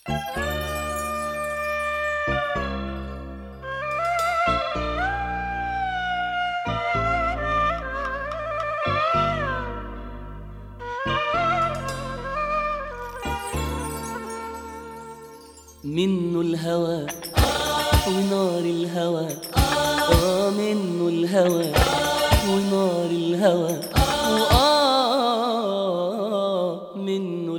منه الهوى ونار الهوى آه منه الهوى ونار الهوى وآه منه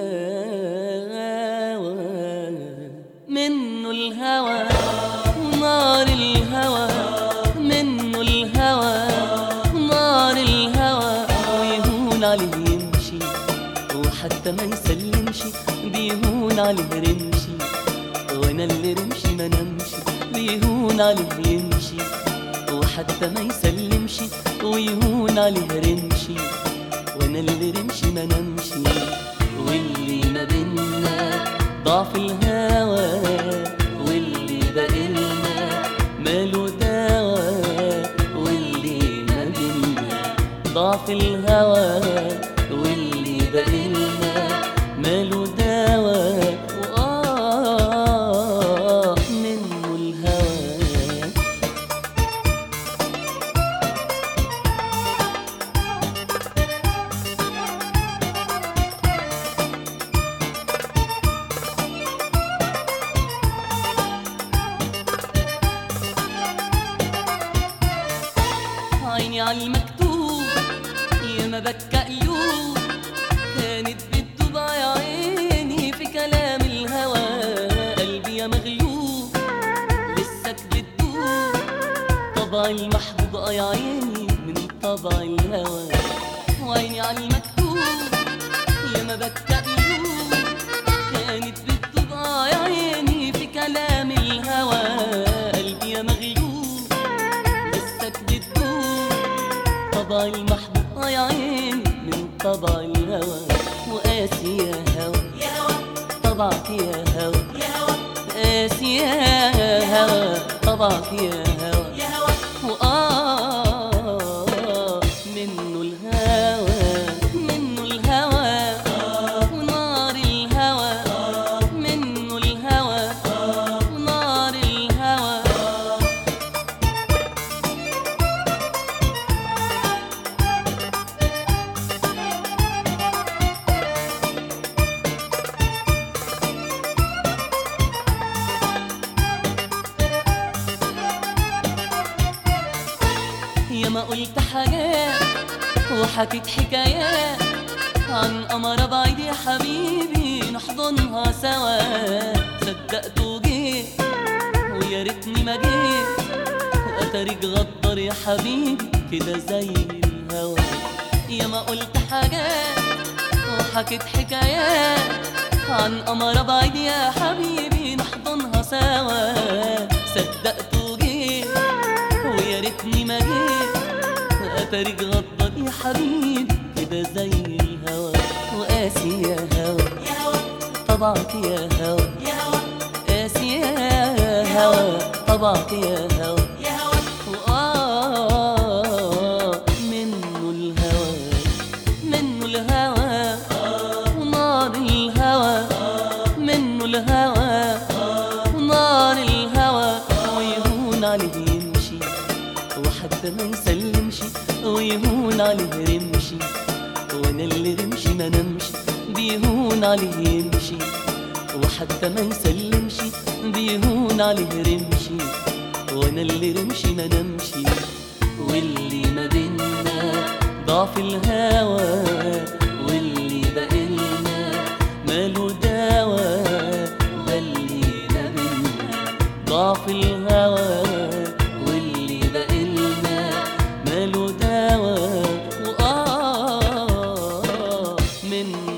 الهوى منه الهوى ونار الهوى منه الهوى ونار الهوى ويهون عليه يمشي وحتى ما يسلمش بيهون عليه رمشي وانا اللي رمشي ما نمشي بيهون عليه يمشي وحتى ما يسلمش ويهون عليه رمشي وانا اللي رمشي ما نمشي واللي ما بينا ضعف الهوى واللي بقلنا ماله دواء واللي ما بينا ضعف الهوى واللي بقلنا ماله دواء وآه منه الهوى عيني على المكتوب يا ما بكى قلوب كانت بتدوب يا عيني في كلام الهوى قلبي يا مغلوب لسك بتدوب طبع المحبوب آه يا عيني من طبع الهوى وعيني على المكتوب يا ما بكى قلوب كانت بتدوب آه يا عيني في كلام الهوى قلبي يا مغلوب لسك بتدوب طبع المحبوب آه يا عيني من طبع الهوى وقاسي يا هوى طبعك يا هوى قاسي يا هوى طبعك يا هوى وآه منه الهوى منه الهوى ونار الهوى منه الهوى ونار الهوى يا ما قلت حاجات وحكيت حكايات عن قمرة بعيد يا حبيبي نحضنها سوا صدقت وجيت ويا ريتني ما جيت اتاريك غدر يا حبيبي كده زي الهوى يا ما قلت حاجات وحكيت حكايات عن قمرة بعيد يا حبيبي نحضنها سوا صدقت وجيت ويا ريتني ما جيت اتاريك غدر يا حبيبي كده زي الهوى وقاسي يا هوى طبعك يا هوى قاسي يا هوى طبعك يا هوى وآه منه الهوى منه الهوى ونار الهوى منه الهوى ونار الهوى ويهون عليه يمشي وحتى ما يسلمش ويهون عليه رمشي وانا اللي رمشي ما نمشي بيهون عليه يمشي وحتى ما يسلمش بيهون عليه رمشي وانا اللي رمشي ما نمشي واللي ما بينا ضعف الهوى واللي بقلنا ماله دواء ده اللي ما بينا ضعف الهوى واللي بقلنا ماله دواء وآه من